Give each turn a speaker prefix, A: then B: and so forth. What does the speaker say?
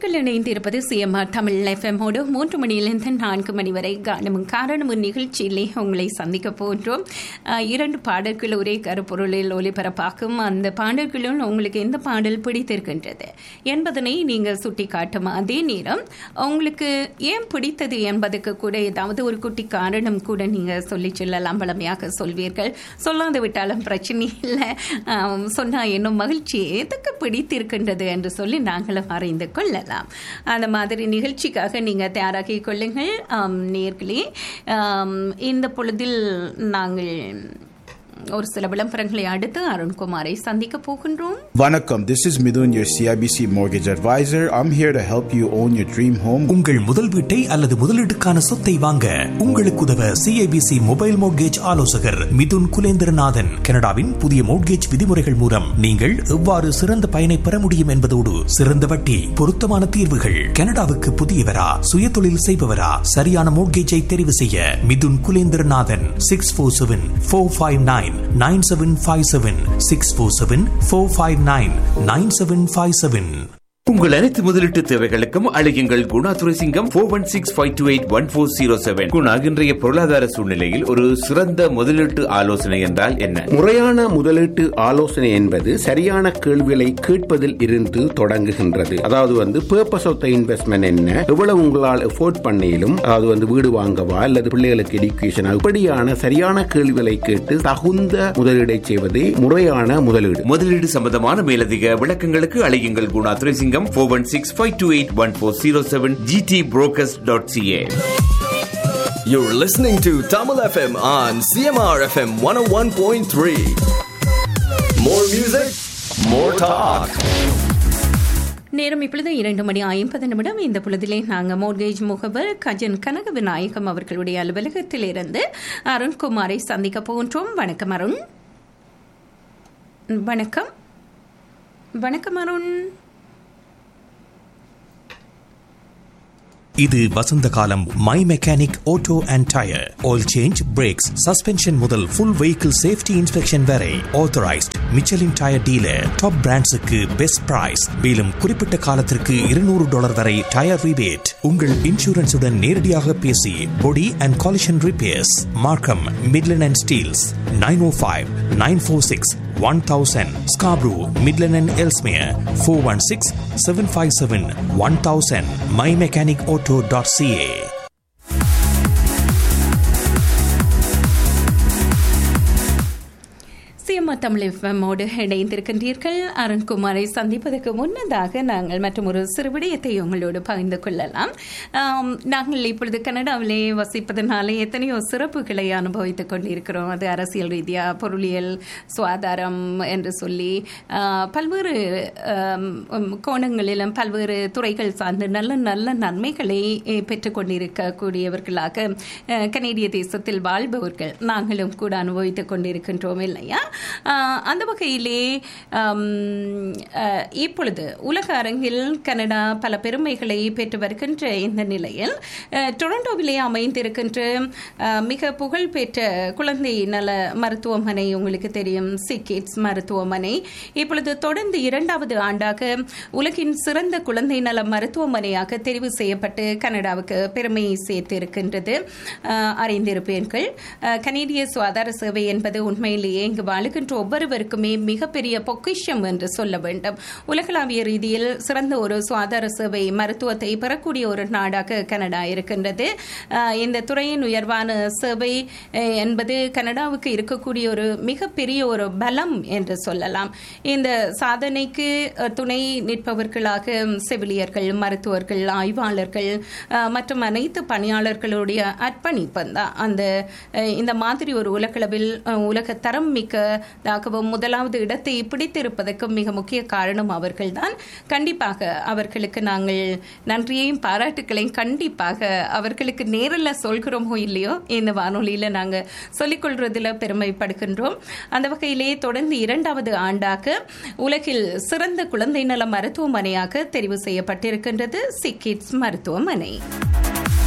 A: நேர்கள் இணைந்திருப்பது சிஎம்ஆர் தமிழ் எஃப்எம்மோடு மூன்று மணியிலிருந்து நான்கு மணி வரை காரணமும் காரணமும் நிகழ்ச்சியிலே உங்களை சந்திக்க போன்றோம் அஹ், இரண்டு பாடல்கள் ஒரே கருப்பொருளில் ஒலிபரப்பாக்கும் அந்த பாடல்களும் உங்களுக்கு எந்த பாடல் பிடித்திருக்கின்றது என்பதனை நீங்கள் சுட்டி காட்டும் அதே நேரம் உங்களுக்கு ஏன் பிடித்தது என்பதுக்கு கூட ஏதாவது ஒரு குட்டி காரணம் கூட நீங்கள் சொல்லி சொல்லலாம் பழமையாக சொல்வீர்கள் சொல்லாது விட்டாலும் பிரச்சனை இல்லை சொன்னால் இன்னும் மகிழ்ச்சி எதுக்கு பிடித்திருக்கின்றது என்று சொல்லி நாங்களும் அறிந்து கொள்ளலாம் அந்த மாதிரி நிகழ்ச்சிக்காக நீங்கள் தயாராகி கொள்ளுங்கள் ஆம், நேர்களே ஆம், இந்த பொழுதில் நாங்கள் ஒரு சில விளம்பரங்களை அடுத்து அருண்குமாரை சந்திக்க போகின்றோம்
B: Vanakkam, this is Midun, your CIBC mortgage advisor. I'm here to help you own your dream home.
C: உங்கள் முதல் வீட்டை அல்லது முதலீட்டுக்கான சொத்தை வாங்க உங்களுக்கு உதவ சிஐபிசி மொபைல் மோட்கேஜ் ஆலோசகர் மிதுன் குலேந்திரநாதன் கனடாவின் புதிய மோட்கேஜ் விதிமுறைகள் மூலம் நீங்கள் எவ்வாறு சிறந்த பயனை பெற முடியும் என்பதோடு சிறந்த வட்டி பொருத்தமான தீர்வுகள் கனடாவுக்கு புதியவரா சுயதொழில் செய்பவரா சரியான மோட்கேஜை தெரிவு செய்ய Mithun Kulendranathan six four seven four five nine nine seven five seven six four seven four five nine nine seven five seven
D: உங்கள் அனைத்து முதலீட்டு தேவைகளுக்கும் அழையுங்கள் Guna Duraisingam four one six five two eight one four zero seven Guna இன்றைய பொருளாதார சூழ்நிலையில் ஒரு சிறந்த முதலீட்டு ஆலோசனை என்றால் என்ன
E: முறையான முதலீட்டு ஆலோசனை என்பது சரியான கேள்விகளை கேட்பதில் இருந்து தொடங்குகின்றது அதாவது வந்து பர்பஸ் ஆஃப் த இன்வெஸ்ட்மெண்ட் என்ன எவ்வளவு உங்களால் எஃபோர்ட் பண்ணியிலும் அதாவது வந்து வீடு வாங்கவா அல்லது பிள்ளைகளுக்கு எடுக்கேஷன் இப்படியான சரியான கேள்விகளை கேட்டு தகுந்த முதலீடை செய்வதே முறையான முதலீடு
D: முதலீடு சம்பந்தமான மேலதிக விளக்கங்களுக்கு அழையுங்கள் Guna Duraisingam four one six five two eight one four zero seven GT brokers dot CA
F: You're listening to Tamil FM on CMR FM 101.3. More music, more talk.
A: நேரம் இப்பொழுது இரண்டு மணி ஐம்பது நிமிடம் இந்த பொழுதிலே நாங்கள் மோர்கேஜ் முகவர் கஜன் கனக விநாயகம் அவர்களுடைய அலுவலகத்தில் இருந்து அருண்குமாரை சந்திக்க போகின்றோம் வணக்கம் அருண் வணக்கம் வணக்கம் அருண்
C: இது வசந்த காலம் my mechanic auto and tyre oil change brakes suspension முதல் ஃபுல் வெஹிக்கிள் சேஃப்டி இன்ஸ்பெக்ஷன் வரை authorised Michelin tyre dealer top பிராண்ட்ஸுக்கு பெஸ்ட் பிரைஸ் மேலும் குறிப்பிட்ட காலத்திற்கு இருநூறு டாலர் வரை டயர் ரிபேட் உங்கள் இன்சூரன்ஸுடன் நேரடியாக பேசி body and collision repairs Markham Midland and Steeles nine o five nine four six one thousand Scarborough Midland and Ellesmere four one six seven five seven one thousand my mechanic auto dot CA
A: CMR Tamil எஃப்எம்மோடு இணைந்திருக்கின்றீர்கள் அருண்குமாரை சந்திப்பதற்கு முன்னதாக நாங்கள் மற்றும் ஒரு சிறு விடயத்தை உங்களோடு பகிர்ந்து கொள்ளலாம் ஆம், நாங்கள் இப்பொழுது கனடாவிலே வசிப்பதனால எத்தனையோ சிறப்புகளை அனுபவித்துக் கொண்டிருக்கிறோம் அது அரசியல் ரீதியாக பொருளியல் சுகாதாரம் என்று சொல்லி ஆ, பல்வேறு ஆம், உம், கோணங்களிலும் பல்வேறு துறைகள் சார்ந்து நல்ல நல்ல நன்மைகளை eh, பெற்றுக் கொண்டிருக்கக்கூடியவர்களாக அஹ், கனேடிய தேசத்தில் வாழ்பவர்கள் நாங்களும் கூட அனுபவித்துக் கொண்டிருக்கின்றோம் இல்லையா ஆஹ், அந்த வகையிலே ஆம், அஹ், இப்பொழுது உலக அரங்கில் கனடா பல பெருமைகளை பெற்று வருகின்ற இந்த நிலையில் அஹ், டொரண்டோவிலே அமைந்திருக்கின்ற அஹ், மிக புகழ்பெற்ற குழந்தை நல மருத்துவமனை உங்களுக்கு தெரியும் சிக்கிட்ஸ் மருத்துவமனை இப்பொழுது தொடர்ந்து இரண்டாவது ஆண்டாக உலகின் சிறந்த குழந்தை நல மருத்துவமனையாக தெரிவு செய்யப்பட்டு கனடாவுக்கு பெருமையை சேர்த்திருக்கின்றது அஹ், அறிந்திருப்பீர்கள் அஹ், கனேடிய சுகாதார சேவை என்பது உண்மையிலேயே இங்கு வாழுகின்ற ஒவ்வொருவருக்குமே மிகப்பெரிய பொக்கிஷம் என்று சொல்ல வேண்டும் உலகளாவிய ரீதியில் சிறந்த ஒரு சுகாதார சேவை மருத்துவத்தை பெறக்கூடிய ஒரு நாடாக கனடா இருக்கின்றது அஹ், இந்த துறையின் உயர்வான சேவை அஹ், என்பது கனடாவுக்கு இருக்கக்கூடிய ஒரு மிகப்பெரிய ஒரு பலம் என்று சொல்லலாம் இந்த சாதனைக்கு அஹ், துணை நிற்பவர்களாக செவிலியர்கள் மருத்துவர்கள் ஆய்வாளர்கள் அஹ், மற்றும் அனைத்து பணியாளர்களுடைய அர்ப்பணிப்பு தான் அந்த அஹ், இந்த மாதிரி ஒரு உலகளவில் அஹ், உலக தரம் மிக்கதாகவும் முதலாவது இடத்தை பிடித்திருப்பதற்கும் மிக முக்கிய காரணம் அவர்கள்தான் கண்டிப்பாக அவர்களுக்கு நாங்கள் நன்றியையும் பாராட்டுக்களையும் கண்டிப்பாக அவர்களுக்கு நேரில் சொல்கிறோமோ இல்லையோ இந்த வானொலியில் நாங்கள் சொல்லிக்கொள்றதுல பெருமைப்படுகின்றோம் அந்த வகையிலே தொடர்ந்து இரண்டாவது ஆண்டாக உலகில் சிறந்த குழந்தை நல மருத்துவமனையாக தெரிவு செய்யப்பட்டிருக்கின்றது சிக்கிட்ஸ் மருத்துவமனை